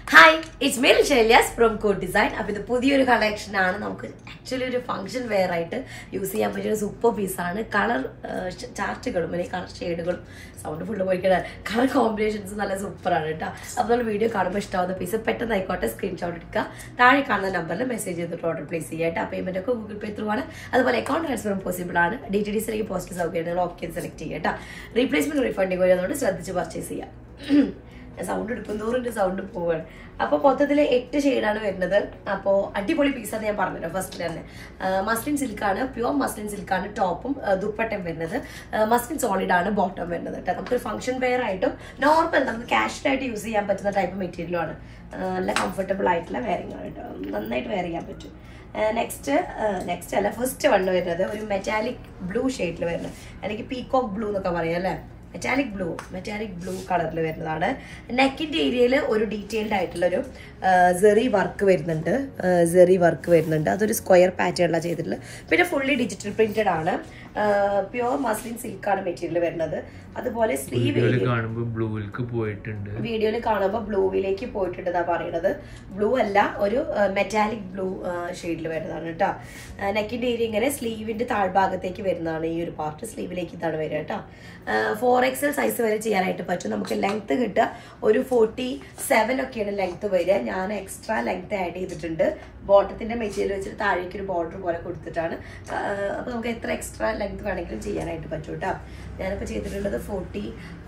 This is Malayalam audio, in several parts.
ഹായ് ഇറ്റ്സ് മീൽ ഷെല്യാസ് ഫ്രം കോഡ് ഡിസൈൻ അപ്പോൾ ഇത് പുതിയൊരു കളക്ഷൻ ആണ് നമുക്ക് ആക്ച്വലി ഒരു ഫംഗ്ഷൻ വെയർ ആയിട്ട് യൂസ് ചെയ്യാൻ പറ്റിയ ഒരു സൂപ്പർ പീസാണ് കളർ ചാർട്ടുകളും അല്ലെങ്കിൽ കളർ ഷെയ്ഡുകളും സൗണ്ട് ഫുള്ള് പോയിക്കണ കളർ കോമ്പിനേഷൻസ് നല്ല സൂപ്പറാണ് കേട്ടോ അപ്പോൾ നമ്മൾ വീഡിയോ കാണുമ്പോൾ ഇഷ്ടമാവുന്ന പീസ് പെട്ടെന്ന് ആയിക്കോട്ടെ സ്ക്രീൻഷോട്ട് എടുക്കുക താഴെ കാണുന്ന നമ്പറിൽ മെസ്സേജ് ചെയ്തിട്ട് ഓർഡർ പ്ലേസ് ചെയ്യുക കേട്ടോ പേയ്മെന്റ് ഒക്കെ ഗൂഗിൾ പേ ത്രൂ ആണ് അതുപോലെ അക്കൗണ്ട് ട്രാൻസ്ഫറും പോസിബിൾ ആണ് ഡി ടി ഡി സിലേക്ക് പോസ്റ്റ് സൗകര്യങ്ങൾ ഓക്കെ സെലക്ട് ചെയ്യുക കേട്ടോ റീപ്ലേസ്മെന്റ് റീഫണ്ടിങ് വരുന്നതുകൊണ്ട് ശ്രദ്ധിച്ച് പർച്ചേസ് ചെയ്യാം സൗണ്ട് എടുക്കും തോറിന്റെ സൗണ്ട് പോവാണ് അപ്പൊ മൊത്തത്തിൽ എട്ട് ഷെയ്ഡാണ് വരുന്നത് അപ്പോൾ അടിപൊളി പീസാന്ന് ഞാൻ പറഞ്ഞല്ലോ ഫസ്റ്റ് തന്നെ മസ്ലിൻ സിൽക്കാണ് പ്യുവർ മസ്ലിൻ സിൽക്കാണ് ടോപ്പും ദുപ്പട്ടയും വരുന്നത് മസ്ലിൻ സോളിഡ് ആണ് ബോട്ടം വരുന്നത് കേട്ടോ നമുക്ക് ഫംഗ്ഷൻ വെയർ ആയിട്ടും നോർമൽ നമുക്ക് കാഷ്വൽ ആയിട്ട് യൂസ് ചെയ്യാൻ പറ്റുന്ന ടൈപ്പ് മെറ്റീരിയലും ആണ് നല്ല കംഫർട്ടബിൾ ആയിട്ടുള്ള വെയറിംഗ് ആണ് കേട്ടോ നന്നായിട്ട് വെയർ ചെയ്യാൻ പറ്റും നെക്സ്റ്റ് നെക്സ്റ്റ് അല്ല ഫസ്റ്റ് വണ്ണ് വരുന്നത് ഒരു മെറ്റാലിക് ബ്ലൂ ഷെയ്ഡിൽ വരുന്നത് അല്ലെങ്കിൽ പീകോക്ക് ബ്ലൂ എന്നൊക്കെ പറയാം അല്ലേ മെറ്റാലിക് ബ്ലൂ മെറ്റാലിക് ബ്ലൂ കളറിൽ വരുന്നതാണ് നെക്കിന്റെ ഏരിയയിൽ ഒരു ഡീറ്റെയിൽഡ് ആയിട്ടുള്ള ഒരു സെറി വർക്ക് വരുന്നുണ്ട് സെറി വർക്ക് വരുന്നുണ്ട് അതൊരു സ്ക്വയർ പാറ്റേണിലാണ് ചെയ്തിട്ടുള്ളത് പിന്നെ ഫുള്ളി ഡിജിറ്റൽ പ്രിന്റഡ് ആണ് പ്യുവർ മസ്ലിൻ സിൽക്കാണ് മെറ്റീരിയൽ വരുന്നത് അതുപോലെ സ്ലീവ് വീഡിയോയിൽ കാണുമ്പോൾ ബ്ലൂവിലേക്ക് പോയിട്ടുണ്ട് വീഡിയോയിൽ കാണുമ്പോൾ ബ്ലൂവിലേക്ക് പോയിട്ടുണ്ടെന്നാ പറയണത് ബ്ലൂ അല്ല ഒരു മെറ്റാലിക് ബ്ലൂ ഷെയ്ഡിൽ വരുന്നതാണ് കേട്ടോ നെക്കിന്റെ ഏരിയ ഇങ്ങനെ സ്ലീവിന്റെ താഴ്ഭാഗത്തേക്ക് വരുന്നതാണ് ഈ ഒരു പാർട്ട് സ്ലീവിലേക്ക് ഇതാണ് വരിക കേട്ടോ ഫോർ എക്സൽ സൈസ് വരെ ചെയ്യാനായിട്ട് പറ്റും നമുക്ക് ലെങ്ത് കിട്ടുക ഒരു ഫോർട്ടി സെവൻ ഒക്കെയാണ് ലെങ്ത് വരിക ഞാൻ എക്സ്ട്രാ ലെങ്ത് ആഡ് ചെയ്തിട്ടുണ്ട് ബോട്ടത്തിന്റെ മെറ്റീരിയൽ വെച്ചിട്ട് താഴേക്ക് ഒരു ബോർഡർ പോലെ കൊടുത്തിട്ടാണ് അപ്പോൾ നമുക്ക് എത്ര എക്സ്ട്രാ ലെങ്ത് വേണമെങ്കിലും ചെയ്യാനായിട്ട് പറ്റും കേട്ടോ ഞാനിപ്പോൾ ചെയ്തിട്ടുള്ളത് ഫോർട്ടി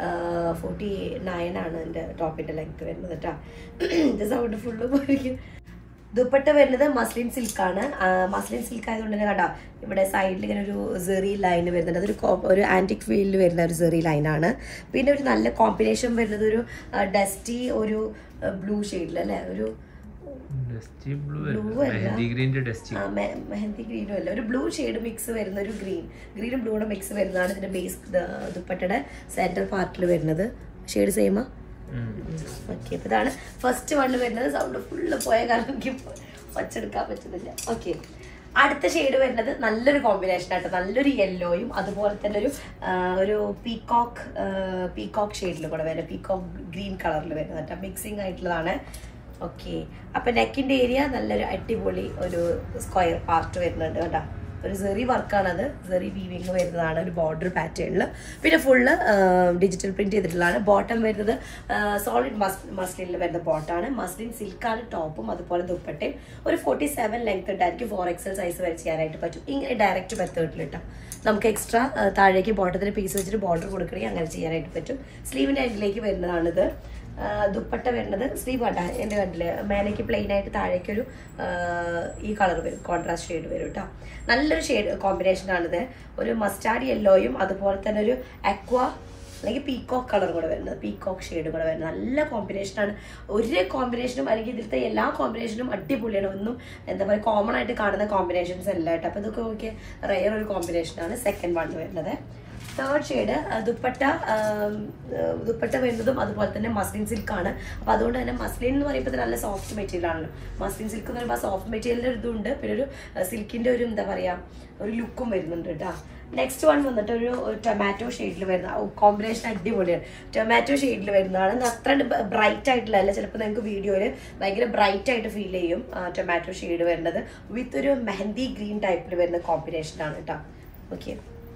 ഫോർട്ടി നയൻ ആണ് എൻ്റെ ടോപ്പിൻ്റെ ലെങ്ത് വരുന്നത് കേട്ടോ ഇത് സൗണ്ട് ഫുള്ള് പോയിരിക്കും ദുപ്പട്ട വരുന്നത് മസ്ലിൻ സിൽക്കാണ് മസ്ലിൻ സിൽക്ക് ആയതുകൊണ്ട് തന്നെ കണ്ടോ ഇവിടെ സൈഡിൽ ഇങ്ങനെ ഒരു സെറി ലൈൻ വരുന്നുണ്ട് അതൊരു ഒരു ആൻറ്റിക് ഫീൽഡിൽ വരുന്ന ഒരു സെറി ലൈനാണ് പിന്നെ ഒരു നല്ല കോമ്പിനേഷൻ വരുന്നത് ഒരു ഡസ്റ്റി ഒരു ബ്ലൂ ഷെയ്ഡിൽ അല്ലേ ഒരു ഡസ്റ്റി ബ്ലൂ Blue അല്ല. മെഹന്തി ഗ്രീൻ്റെ ഡസ്റ്റി ആ, മെ- മെഹന്തി ഗ്രീനും അല്ല ഒരു ബ്ലൂ ഷെയ്ഡ് മിക്സ് വരുന്ന ഒരു ഗ്രീൻ ഗ്രീനും ബ്ലൂയുടെ മിക്സ് വരുന്നതാണ് ഇതിന്റെ ബേസ് ദുപ്പട്ടയുടെ സെന്റർ പാർട്ടിൽ വരുന്നത് ഷെയ്ഡ് സെയിമാ ഓക്കെ അപ്പൊ ഇതാണ് ഫസ്റ്റ് വണ്ണ് വരുന്നത് സൗണ്ട് ഫുള്ള് പോയ കാരണം എനിക്ക് വച്ചെടുക്കാൻ പറ്റുന്നില്ല ഓക്കെ അടുത്ത ഷെയ്ഡ് വരുന്നത് നല്ലൊരു കോമ്പിനേഷൻ ആയിട്ട് നല്ലൊരു യെല്ലോയും അതുപോലെ തന്നെ ഒരു ആ, ഒരു പീകോക്ക് പീകോക്ക് ഷെയ്ഡിൽ കൂടെ വരുന്നത് പീകോക്ക് ഗ്രീൻ കളറിൽ വരുന്നത് കേട്ടോ മിക്സിങ് ആയിട്ടുള്ളതാണ് ഓക്കെ അപ്പൊ നെക്കിന്റെ ഏരിയ നല്ലൊരു അടിപൊളി ഒരു സ്ക്വയർ പാർട്ട് വരുന്നുണ്ട് കേട്ടോ ഒരു സെറി വർക്കാണത് സെറി വീവിങ് വരുന്നതാണ് ഒരു ബോർഡർ പാറ്റേണിൽ പിന്നെ ഫുള്ള് ഡിജിറ്റൽ പ്രിന്റ് ചെയ്തിട്ടുള്ളതാണ് ബോട്ടം വരുന്നത് സോളിഡ് മസ്ലിനിൽ വരുന്ന ബോട്ടാണ് മസ്ലിൻ സിൽക്കാണ് ടോപ്പും അതുപോലെ ദുപ്പട്ടയും ഒരു ഫോർട്ടി സെവൻ ലെങ്ത് ഉണ്ടായിരിക്കും ഫോർ എക്സൽ സൈസ് വരെ ചെയ്യാനായിട്ട് പറ്റും ഇങ്ങനെ ഡയറക്റ്റ് മെത്തേഡിൽ കേട്ടോ നമുക്ക് എക്സ്ട്രാ താഴേക്ക് ബോട്ടത്തിന് പീസ് വെച്ചിട്ട് ബോർഡർ കൊടുക്കണമെങ്കിൽ അങ്ങനെ ചെയ്യാനായിട്ട് പറ്റും സ്ലീവിൻ്റെ എൻഡിലേക്ക് വരുന്നതാണിത് ആ, ദുപ്പട്ട വരുന്നത് സ്ലീവ് കണ്ട എൻ്റെ കണ്ടില് മേലേക്ക് പ്ലെയിൻ ആയിട്ട് താഴേക്കൊരു ആ, ഈ കളർ വരും കോൺട്രാസ്റ്റ് ഷെയ്ഡ് വരും കേട്ടോ നല്ലൊരു ഷെയ്ഡ് കോമ്പിനേഷൻ ആണിത് ഒരു മസ്റ്റാർഡ് യെല്ലോയും അതുപോലെ തന്നെ ഒരു അക്വ അല്ലെങ്കിൽ പീകോക്ക് കളർ കൂടെ വരുന്നത് പീകോക്ക് ഷെയ്ഡ് കൂടെ വരുന്നത് നല്ല കോമ്പിനേഷനാണ് ഒരു കോമ്പിനേഷനും അല്ലെങ്കിൽ ഇതിലത്തെ എല്ലാ കോമ്പിനേഷനും അടിപൊളിയാണ് ഒന്നും എന്താ പറയുക കോമൺ ആയിട്ട് കാണുന്ന കോമ്പിനേഷൻസ് അല്ല കേട്ടോ അപ്പോൾ ഇതൊക്കെ നോക്കിയ റയർ ഒരു കോമ്പിനേഷനാണ് സെക്കൻഡ് വൺ വരുന്നത് തേർഡ് ഷെയ്ഡ് ദുപ്പട്ട ആം, ഏഹ്, ദുപ്പട്ട വരുന്നതും അതുപോലെ തന്നെ മസ്ലിൻ സിൽക്കാണ് അപ്പോൾ അതുകൊണ്ട് തന്നെ മസ്ലിൻ എന്ന് പറയുമ്പോൾ നല്ല സോഫ്റ്റ് മെറ്റീരിയൽ ആണല്ലോ മസ്ലിൻ സിൽക്ക് എന്ന് പറയുമ്പോൾ സോഫ്റ്റ് മെറ്റീരിയലിൻ്റെ ഒരു ഇതുണ്ട് പിന്നെ ഒരു സിൽക്കിൻ്റെ ഒരു എന്താ പറയുക ഒരു ലുക്കും വരുന്നുണ്ട് കേട്ടോ നെക്സ്റ്റ് വൺ വന്നിട്ട് ഒരു ടൊമാറ്റോ ഷെയ്ഡിൽ വരുന്ന കോമ്പിനേഷൻ അടിപൊളിയാണ് ടൊമാറ്റോ ഷെയ്ഡിൽ വരുന്നതാണ് ഇത് അത്ര ബ്രൈറ്റ് ആയിട്ടുള്ള അല്ല ചിലപ്പോൾ നിങ്ങൾക്ക് വീഡിയോയിൽ ഭയങ്കര ബ്രൈറ്റ് ആയിട്ട് ഫീൽ ചെയ്യും ടൊമാറ്റോ ഷെയ്ഡ് വരുന്നത് വിത്ത് ഒരു മെഹന്തി ഗ്രീൻ ടൈപ്പിൽ വരുന്ന കോമ്പിനേഷനാണ് കേട്ടോ ഓക്കെ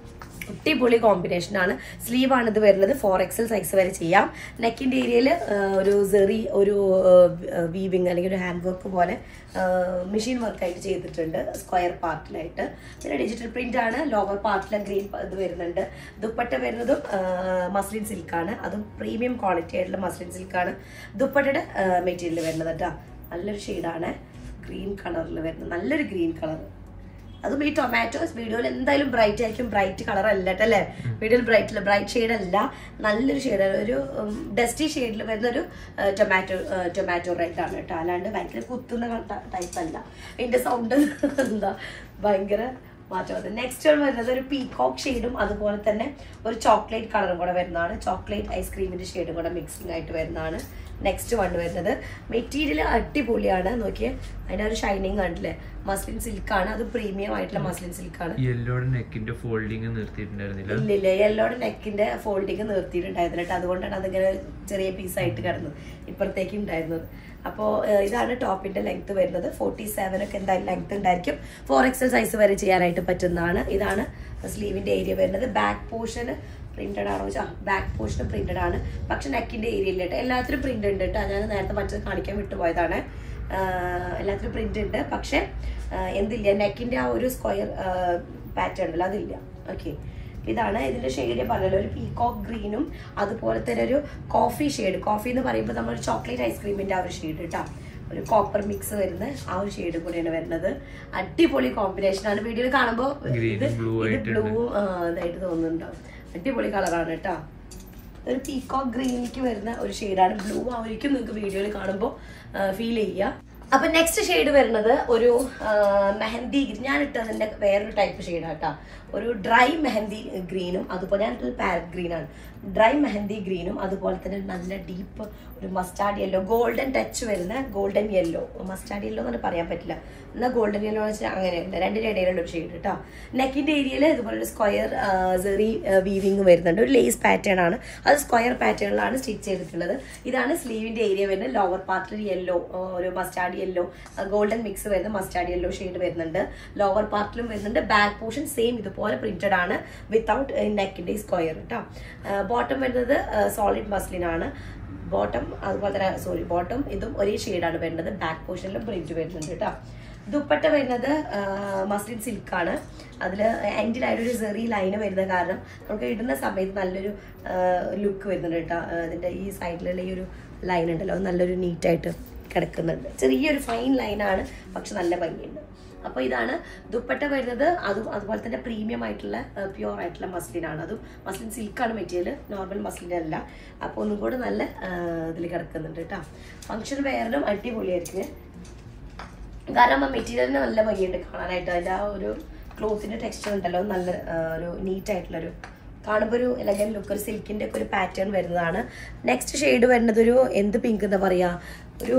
അടിപൊളി കോമ്പിനേഷൻ ആണ് സ്ലീവ് ആണ് ഇത് വരുന്നത് ഫോർ എക്സൽ സൈസ് വരെ ചെയ്യാം നെക്കിന്റെ ഏരിയയിൽ ഒരു സെറി ഒരു വീവിങ് അല്ലെങ്കിൽ ഒരു ഹാൻഡ് വർക്ക് പോലെ മെഷീൻ വർക്കായിട്ട് ചെയ്തിട്ടുണ്ട് സ്ക്വയർ പാർട്ടിലായിട്ട് പിന്നെ ഡിജിറ്റൽ പ്രിന്റ് ആണ് ലോവർ പാർട്ടിലെ ഗ്രീൻ ഇത് വരുന്നുണ്ട് ദുപ്പട്ട വരുന്നതും മസ്ലിൻ സിൽക്കാണ് അതും പ്രീമിയം ക്വാളിറ്റി ആയിട്ടുള്ള മസ്ലിൻ സിൽക്കാണ് ദുപ്പട്ടയുടെ മെറ്റീരിയൽ വരുന്നത് കേട്ടോ നല്ലൊരു ഷെയ്ഡാണ് ഗ്രീൻ കളറിൽ വരുന്നത് നല്ലൊരു ഗ്രീൻ കളർ അതും ഈ ടൊമാറ്റോസ് വീഡിയോയിൽ എന്തായാലും ബ്രൈറ്റ് ആയിരിക്കും ബ്രൈറ്റ് കളർ അല്ല കേട്ടോ അല്ലേ വീഡിയോയിൽ ബ്രൈറ്റ് അല്ല ബ്രൈറ്റ് ഷെയ്ഡ് അല്ല നല്ലൊരു ഷെയ്ഡ് ഒരു ഡസ്റ്റി ഷെയ്ഡിൽ വരുന്ന ഒരു ടൊമാറ്റോ ടൊമാറ്റോ റെഡ് ആണ് കേട്ടോ അല്ലാണ്ട് ഭയങ്കര കുത്തുന്ന ടൈപ്പ് അല്ല ഇതിന്റെ സൗണ്ട് എന്താ ഭയങ്കര മാറ്റം നെക്സ്റ്റ് വരുന്നത് ഒരു പീകോക്ക് ഷെയ്ഡും അതുപോലെ തന്നെ ഒരു ചോക്ലേറ്റ് കളറും കൂടെ വരുന്നതാണ് ചോക്ലേറ്റ് ഐസ്ക്രീമിന്റെ ഷെയ്ഡും കൂടെ മിക്സിംഗ് ആയിട്ട് വരുന്നതാണ് നെക്സ്റ്റ് വൺ വരുന്നത് മെറ്റീരിയൽ അടിപൊളിയാണ് നോക്കിയേ അതിൻ്റെ ഒരു ഷൈനിങ് കണ്ടില്ലേ മസ്ലിൻ സിൽക്കാണ് അത് പ്രീമിയം ആയിട്ടുള്ള മസ്ലിൻ സിൽക്കാണ് യെല്ലോയുടെ നെക്കിന്റെ ഫോൾഡിങ് നിർത്തിയിട്ടുണ്ടായിരുന്നില്ല ഇല്ല ഇല്ല യെല്ലോടെ നെക്കിന്റെ ഫോൾഡിങ് നിർത്തിയിട്ടുണ്ടായിരുന്നില്ല കേട്ടോ അതുകൊണ്ടാണ് അതിങ്ങനെ ചെറിയ പീസായിട്ട് കിടന്നത് ഇപ്പുറത്തേക്ക് ഉണ്ടായിരുന്നത് അപ്പോൾ ഇതാണ് ടോപ്പിന്റെ ലെങ്ത് വരുന്നത് ഫോർട്ടി സെവൻ ഒക്കെ എന്തായാലും ലെങ്ത് ഉണ്ടായിരിക്കും ഫോർ എക്സൽ സൈസ് വരെ ചെയ്യാനായിട്ട് പറ്റുന്നതാണ് ഇതാണ് സ്ലീവിന്റെ ഏരിയ വരുന്നത് ബാക്ക് പോർഷൻ പ്രിന്റഡ് ആണോ വെച്ചാൽ ബാക്ക് പോർഷൻ പ്രിന്റഡ് ആണ് പക്ഷെ നെക്കിന്റെ ഏരിയ ഇല്ല കേട്ടോ എല്ലാത്തിലും പ്രിന്റ് ഉണ്ട് കേട്ടോ ഞാൻ നേരത്തെ മറ്റത് കാണിക്കാൻ വിട്ടുപോയതാണ് ആഹ് എല്ലാത്തിലും പ്രിന്റ് ഉണ്ട് പക്ഷെ ആഹ് എന്തില്ല നെക്കിന്റെ ആ ഒരു സ്ക്വയർ പാറ്റേൺ ഉണ്ടല്ലോ അതില്ല ഓക്കെ ഇതാണ് ഇതിന്റെ ഷെയ്ഡ് പറഞ്ഞല്ലോ ഒരു പീകോക്ക് ഗ്രീനും അതുപോലെ തന്നെ ഒരു കോഫി ഷെയ്ഡ് കോഫി എന്ന് പറയുമ്പോൾ നമ്മൾ ചോക്ലേറ്റ് ഐസ്ക്രീമിന്റെ ആ ഒരു ഷെയ്ഡ് കേട്ടോ ഒരു കോപ്പർ മിക്സ് വരുന്ന ആ ഒരു ഷെയ്ഡ് കൂടിയാണ് വരുന്നത് അടിപൊളി കോമ്പിനേഷൻ ആണ് വീഡിയോയിൽ കാണുമ്പോൾ Green, ഇത് blue ഇത് ആയിട്ടുണ്ട്. ബ്ലൂ ഇതായിട്ട് തോന്നുന്നുണ്ടാവും അടിപൊളി കളറാണ് കേട്ടോ ഒരു പീകോക്ക് ഗ്രീനിക്ക് വരുന്ന ഒരു ഷെയ്ഡാണ് ബ്ലൂ ആയിരിക്കും നിങ്ങൾക്ക് വീഡിയോയിൽ കാണുമ്പോൾ ഫീൽ ചെയ്യുക അപ്പൊ നെക്സ്റ്റ് ഷെയ്ഡ് വരുന്നത് ഒരു ആ, മെഹന്തി ഞാൻ ഇട്ടതിന്റെ വേറൊരു ടൈപ്പ് ഷെയ്ഡാണ് കേട്ടോ ഒരു ഡ്രൈ മെഹന്തി ഗ്രീനും അതുപോലെ ഞാൻ ഇട്ടത് പാരറ്റ് ഗ്രീനാണ് ഡ്രൈ മെഹന്തി ഗ്രീനും അതുപോലെ തന്നെ നല്ല ഡീപ്പ് ഒരു മസ്റ്റാർഡ് യെല്ലോ ഗോൾഡൻ ടച്ച് വരുന്ന ഗോൾഡൻ യെല്ലോ മസ്റ്റാർഡ് യെല്ലോ എന്ന് പറയാൻ പറ്റില്ല എന്നാൽ ഗോൾഡൻ യെല്ലോ എന്ന് വെച്ചാൽ അങ്ങനെയുണ്ട് രണ്ടിന്റെ ഇടയിലുള്ള ഒരു ഷെയ്ഡ് കേട്ടോ നെക്കിന്റെ ഏരിയയിൽ ഇതുപോലെ ഒരു സ്ക്വയർ സെറി വീവിങ് വരുന്നുണ്ട് ഒരു ലേസ് പാറ്റേൺ ആണ് അത് സ്ക്വയർ പാറ്റേണിലാണ് സ്റ്റിച്ച് ചെയ്തിട്ടുള്ളത് ഇതാണ് സ്ലീവിന്റെ ഏരിയ വരുന്നത് ലോവർ പാർട്ടിൽ യെല്ലോ ഒരു മസ്റ്റാർഡ് യെല്ലോ ഗോൾഡൻ മിക്സ് വരുന്ന മസ്റ്റാർഡ് യെല്ലോ ഷെയ്ഡ് വരുന്നുണ്ട് ലോവർ പാർട്ടിലും വരുന്നുണ്ട് ബാക്ക് പോർഷൻ സെയിം ഇതുപോലെ പ്രിന്റഡ് ആണ് വിത്തൗട്ട് നെക്കിന്റെ സ്ക്വയർ കേട്ടോ ബോട്ടം വരുന്നത് സോളിഡ് മസ്ലിൻ ആണ് ബോട്ടം അതുപോലെ തന്നെ സോറി ബോട്ടം ഇതും ഒരേ ഷെയ്ഡാണ് വരുന്നത് ബാക്ക് പോർഷനിലും പ്രിന്റ് വരുന്നുണ്ട് കേട്ടോ ദുപ്പട്ട വരുന്നത് മസ്ലിൻ സിൽക്കാണ് അതിൽ എൻഡിലായിട്ട് ഒരു സെറി ലൈന് വരുന്ന കാരണം നമുക്ക് ഇടുന്ന സമയത്ത് നല്ലൊരു ലുക്ക് വരുന്നുണ്ട് കേട്ടോ അതിൻ്റെ ഈ സൈഡിലുള്ള ഈ ഒരു ലൈൻ ഉണ്ടല്ലോ അത് നല്ലൊരു നീറ്റായിട്ട് കിടക്കുന്നുണ്ട് ചെറിയൊരു ഫൈൻ ലൈനാണ് പക്ഷെ നല്ല ഭംഗിയുണ്ട് അപ്പോൾ ഇതാണ് ദുപ്പട്ട വരുന്നത് അതും അതുപോലെ തന്നെ പ്രീമിയം ആയിട്ടുള്ള പ്യുവർ ആയിട്ടുള്ള മസ്ലിനാണ് അതും മസ്ലിൻ സിൽക്കാണ് മെറ്റീരിയൽ നോർമൽ മസ്ലിൻ അല്ല അപ്പോൾ ഒന്നും കൂടെ നല്ല ഇതിൽ കിടക്കുന്നുണ്ട് കേട്ടോ ഫങ്ഷൻ വെയറിനും അടിപൊളിയായിരിക്കും കാരണം ആ മെറ്റീരിയലിന് നല്ല ഭംഗിയുണ്ട് കാണാനായിട്ട് അതിൻ്റെ ആ ഒരു ക്ലോത്തിന്റെ ടെക്സ്ചർ ഉണ്ടല്ലോ നല്ല ആ, ഒരു നീറ്റ് ആയിട്ടുള്ളൊരു കാണുമ്പോൾ ഒരു എലഗൻ ലുക്ക് ഒരു സിൽക്കിന്റെ ഒക്കെ ഒരു പാറ്റേൺ വരുന്നതാണ് നെക്സ്റ്റ് ഷെയ്ഡ് വരുന്നത് ഒരു എന്ത് പിങ്ക് എന്താ പറയാ ഒരു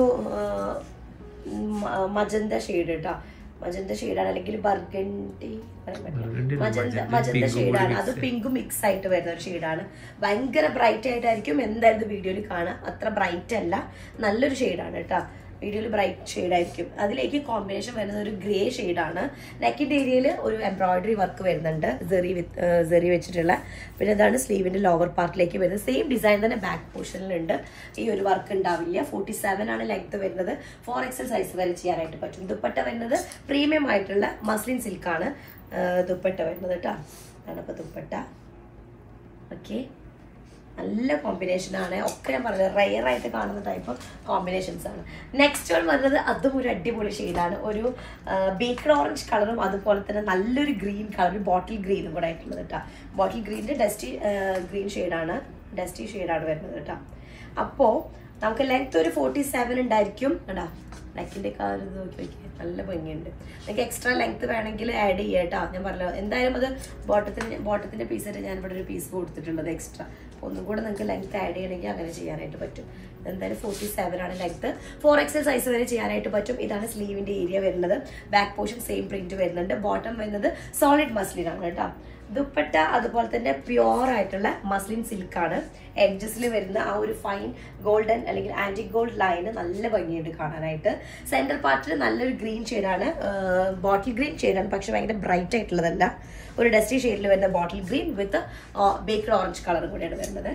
മജന്ത ഷെയ്ഡ് കേട്ടോ മജന്ത ഷെയ്ഡാണ് അല്ലെങ്കിൽ ബർഗണ്ടി Burgundy അല്ല, മജന്ത magenta, മജന്ത pink കൂടി ഷെയ്ഡാണ് mix അത് പിങ്കും മിക്സ് ആയിട്ട് വരുന്ന ഒരു ഷെയ്ഡാണ് ഭയങ്കര ബ്രൈറ്റ് ആയിട്ടായിരിക്കും എന്തായാലും വീഡിയോയിൽ കാണാം അത്ര ബ്രൈറ്റ് അല്ല നല്ലൊരു ഷെയ്ഡാണ് കേട്ടോ വീഡിയോയിൽ ബ്രൈറ്റ് ഷെയ്ഡ് ആയിരിക്കും അതിലേക്ക് കോമ്പിനേഷൻ വരുന്നത് ഒരു ഗ്രേ ഷെയ്ഡാണ് നെക്കിൻ്റെ ഏരിയയിൽ ഒരു എംബ്രോയിഡറി വർക്ക് വരുന്നുണ്ട് സെറി വിത്ത് സെറി വെച്ചിട്ടുള്ള പിന്നെ അതാണ് സ്ലീവിൻ്റെ ലോവർ പാർട്ടിലേക്ക് വരുന്നത് സെയിം ഡിസൈൻ തന്നെ ബാക്ക് പോർഷനിലുണ്ട് ഈ ഒരു വർക്ക് ഉണ്ടാവില്ല ഫോർട്ടി സെവൻ ആണ് ലെങ്ത് വരുന്നത് ഫോർ എക്സൽ സൈസ് വരെ ചെയ്യാനായിട്ട് പറ്റും ദുപ്പട്ട വരുന്നത് പ്രീമിയം ആയിട്ടുള്ള മസ്ലിൻ സിൽക്കാണ് ദുപ്പട്ട വരുന്നത് കേട്ടോ അതാണ് ഇപ്പോൾ ദുപ്പട്ട ഓക്കെ നല്ല കോമ്പിനേഷൻ ആണ് ഒക്കെ ഞാൻ പറഞ്ഞത് റയർ ആയിട്ട് കാണുന്ന ടൈപ്പ് കോമ്പിനേഷൻസ് ആണ് നെക്സ്റ്റ് വൺ വരുന്നത് അതും ഒരു അടിപൊളി ഷെയ്ഡാണ് ഒരു ബേക്കഡ് ഓറഞ്ച് കളറും അതുപോലെ തന്നെ നല്ലൊരു ഗ്രീൻ കളർ ഒരു ബോട്ടിൽ ഗ്രീനും കൂടെ ആയിട്ടുള്ളത് കേട്ടോ ബോട്ടിൽ ഗ്രീനിൻ്റെ ഡസ്റ്റി ഗ്രീൻ ഷെയ്ഡാണ് ഡസ്റ്റി ഷെയ്ഡാണ് വരുന്നത് കേട്ടോ അപ്പോൾ നമുക്ക് ലെങ്ത് ഒരു ഫോർട്ടി സെവൻ ഉണ്ടായിരിക്കും കേട്ടോ നെക്കിൻ്റെ ഒക്കെ ആ ഒരു ഇത് നോക്കി നോക്കിയേ നല്ല ഭംഗിയുണ്ട് നിങ്ങൾക്ക് എക്സ്ട്രാ ലെങ്ത് വേണമെങ്കിൽ ആഡ് ചെയ്യാം കേട്ടോ ഞാൻ പറഞ്ഞല്ലോ എന്തായാലും അത് ബോട്ടത്തിന് ബോട്ടത്തിൻ്റെ പീസായിട്ട് ഞാൻ ഇവിടെ ഒരു പീസ് കൊടുത്തിട്ടുള്ളത് എക്സ്ട്രാ ഒന്നും കൂടെ നിങ്ങൾക്ക് ലെങ്ത് ആഡ് ചെയ്യണമെങ്കിൽ അങ്ങനെ ചെയ്യാനായിട്ട് പറ്റും എന്തായാലും ഫോർട്ടി സെവൻ ആണ് ലെങ്ത് ഫോർ എക്സൽ സൈസ് വരെ ചെയ്യാനായിട്ട് പറ്റും ഇതാണ് സ്ലീവിൻ്റെ ഏരിയ വരുന്നത് ബാക്ക് പോർഷൻ സെയിം പ്രിന്റ് വരുന്നുണ്ട് ബോട്ടം വരുന്നത് സോളിഡ് മസ്ലിൻ ആണ് കേട്ടോ ദുപ്പട്ട അതുപോലെ തന്നെ പ്യുവർ ആയിട്ടുള്ള മസ്ലിൻ സിൽക്കാണ് എഡ്ജസിൽ വരുന്ന ആ ഒരു ഫൈൻ ഗോൾഡൻ അല്ലെങ്കിൽ ആന്റി ഗോൾഡ് ലൈന് നല്ല ഭംഗിയുണ്ട് കാണാനായിട്ട് സെന്റർ പാർട്ടിൽ നല്ലൊരു ഗ്രീൻ ഷെയ്ഡാണ് ബോട്ടിൽ ഗ്രീൻ ഷെയ്ഡാണ് പക്ഷെ ഭയങ്കര ബ്രൈറ്റ് ആയിട്ടുള്ളതല്ല ഒരു ഡസ്റ്റി ഷെയ്ഡിൽ വരുന്ന bottle green with baked orange കളറും കൂടെയാണ് വരുന്നത്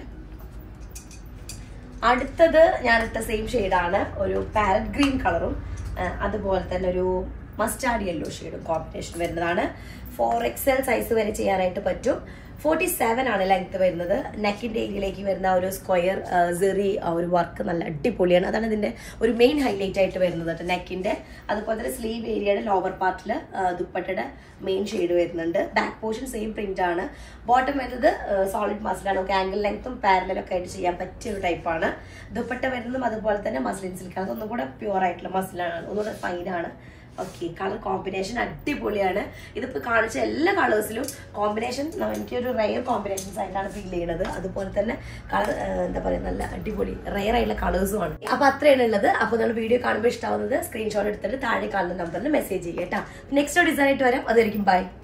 അടുത്തത് ഞാനിട്ട സെയിം ഷെയ്ഡാണ് ഒരു പാരറ്റ് ഗ്രീൻ കളറും അതുപോലെ തന്നെ ഒരു മസ്റ്റാർഡ് യെല്ലോ ഷെയ്ഡും കോമ്പിനേഷൻ വരുന്നതാണ് ഫോർ എക്സൽ സൈസ് വരെ ചെയ്യാനായിട്ട് പറ്റും ഫോർട്ടി സെവൻ ആണ് ലെങ്ത് വരുന്നത് നെക്കിന്റെ ഏരിയയിലേക്ക് വരുന്ന ആ ഒരു സ്ക്വയർ സെറി ആ ഒരു വർക്ക് നല്ല അടിപൊളിയാണ് അതാണ് ഇതിന്റെ ഒരു മെയിൻ ഹൈലൈറ്റ് ആയിട്ട് വരുന്നത് കേട്ടോ നെക്കിന്റെ അതുപോലെ തന്നെ സ്ലീവ് ഏരിയയുടെ ലോവർ പാർട്ടിൽ ദുപ്പട്ടയുടെ മെയിൻ ഷെയ്ഡ് വരുന്നുണ്ട് ബാക്ക് പോർഷൻ സെയിം പ്രിന്റ് ആണ് ബോട്ടം വരുന്നത് സോളിഡ് മസിലാണ് നമുക്ക് ആംഗിൾ ലെങ്ത്തും പാരലൊക്കെ ആയിട്ട് ചെയ്യാൻ പറ്റിയ ഒരു ടൈപ്പാണ് ദുപ്പട്ട വരുന്നതും അതുപോലെ തന്നെ മസ്ലിൻ സിൽക്കാണ് അതൊന്നും കൂടെ പ്യുവർ ആയിട്ടുള്ള മസിലാണ് ഒന്നുകൂടെ ഫൈനാണ് ഓക്കെ കളർ കോമ്പിനേഷൻ അടിപൊളിയാണ് ഇതിപ്പോ കാണിച്ച എല്ലാ കളേഴ്സിലും കോമ്പിനേഷൻ എനിക്കൊരു റയർ കോമ്പിനേഷൻസ് ആയിട്ടാണ് ഫീൽ ചെയ്യുന്നത് അതുപോലെ തന്നെ കളർ എന്താ പറയുക നല്ല അടിപൊളി റയർ ആയിട്ടുള്ള കളേഴ്സും ആണ് അപ്പൊ അത്രയാണ് ഉള്ളത് അപ്പൊ നിങ്ങൾ വീഡിയോ കാണുമ്പോൾ ഇഷ്ടമാവുന്നത് സ്ക്രീൻഷോട്ട് എടുത്തിട്ട് താഴെ കാണുന്ന നമ്പറിൽ മെസ്സേജ് ചെയ്യുക കേട്ടോ നെക്സ്റ്റ് ഡിസൈൻ ആയിട്ട് വരാം അതായിരിക്കും ബൈ